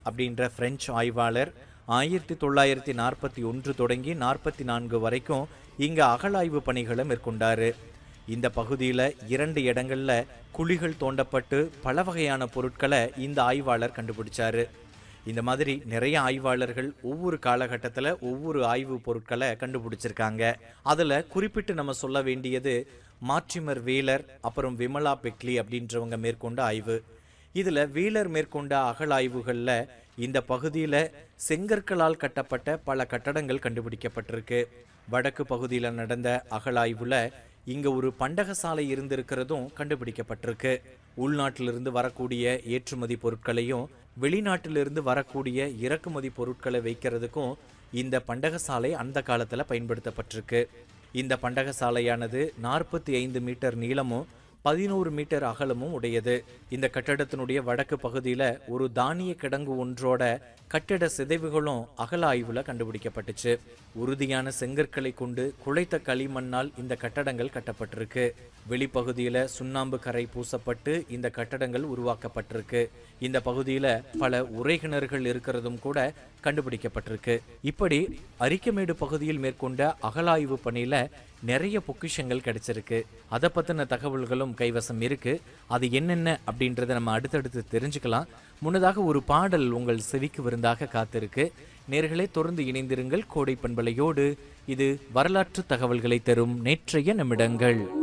அப்படின்ற பிரெஞ்சு ஆய்வாளர் ஆயிரத்தி தொள்ளாயிரத்தி நாற்பத்தி ஒன்று தொடங்கி நாற்பத்தி நான்கு வரைக்கும் இங்க அகழாய்வு பணிகளை மேற்கொண்டாரு இந்த பகுதியில் இரண்டு இடங்கள்ல குழிகள் தோண்டப்பட்டு பல வகையான பொருட்களை இந்த ஆய்வாளர் கண்டுபிடிச்சாரு இந்த மாதிரி நிறைய ஆய்வாளர்கள் ஒவ்வொரு காலகட்டத்தில் ஒவ்வொரு ஆய்வு பொருட்களை கண்டுபிடிச்சிருக்காங்க அதில் குறிப்பிட்டு நம்ம சொல்ல வேண்டியது மார்டிமர் வீலர் அப்புறம் விமலா பெக்லி அப்படின்றவங்க மேற்கொண்ட ஆய்வு இதில் வீலர் மேற்கொண்ட அகழாய்வுகளில் இந்த பகுதியில் செங்கற்களால் கட்டப்பட்ட பல கட்டடங்கள் கண்டுபிடிக்கப்பட்டிருக்கு வடக்கு பகுதியில் நடந்த அகழாய்வுல இங்க ஒரு பண்டகசாலை இருந்திருக்கிறதும் கண்டுபிடிக்கப்பட்டிருக்கு உள்நாட்டிலிருந்து வரக்கூடிய ஏற்றுமதி பொருட்களையும் வெளிநாட்டிலிருந்து வரக்கூடிய இறக்குமதி பொருட்களை வைக்கிறதுக்கும் இந்த பண்டகசாலை அந்த காலத்துல பயன்படுத்தப்பட்டிருக்கு இந்த பண்டகசாலையானது நாற்பத்தி ஐந்து மீட்டர் நீளமும் பதினோரு மீட்டர் அகலமும் உடையது இந்த கட்டடத்தினுடைய வடக்கு பகுதியில ஒரு தானிய கிடங்கு ஒன்றோட கட்டிட சிதைவுகளும் அகல ஆய்வுல கண்டுபிடிக்கப்பட்டுச்சு உறுதியான செங்கற்களை கொண்டு குழைத்த களிமண்ணால் இந்த கட்டடங்கள் கட்டப்பட்டிருக்கு வெளிப்பகுதியில சுண்ணாம்பு கரை பூசப்பட்டு இந்த கட்டடங்கள் உருவாக்கப்பட்டிருக்கு இந்த பகுதியில பல உரைகிணறுகள் இருக்கிறதும் கூட கண்டுபிடிக்கப்பட்டிருக்கு இப்படி அரிக்கமேடு பகுதியில் மேற்கொண்ட அகலாய்வு பணியில நிறைய பொக்கிஷங்கள் கிடைச்சிருக்கு அதை பத்தின தகவல்களும் கைவசம் இருக்கு அது என்னென்ன அப்படின்றத நம்ம அடுத்தடுத்து தெரிஞ்சுக்கலாம் முன்னதாக ஒரு பாடல் உங்கள் செவிக்கு விருந்தாக காத்திருக்கு நேர்களே தொடர்ந்து இணைந்திருங்கள் கோடை பண்பலையோடு இது வரலாற்று தகவல்களை தரும் நேற்றைய நிமிடங்கள்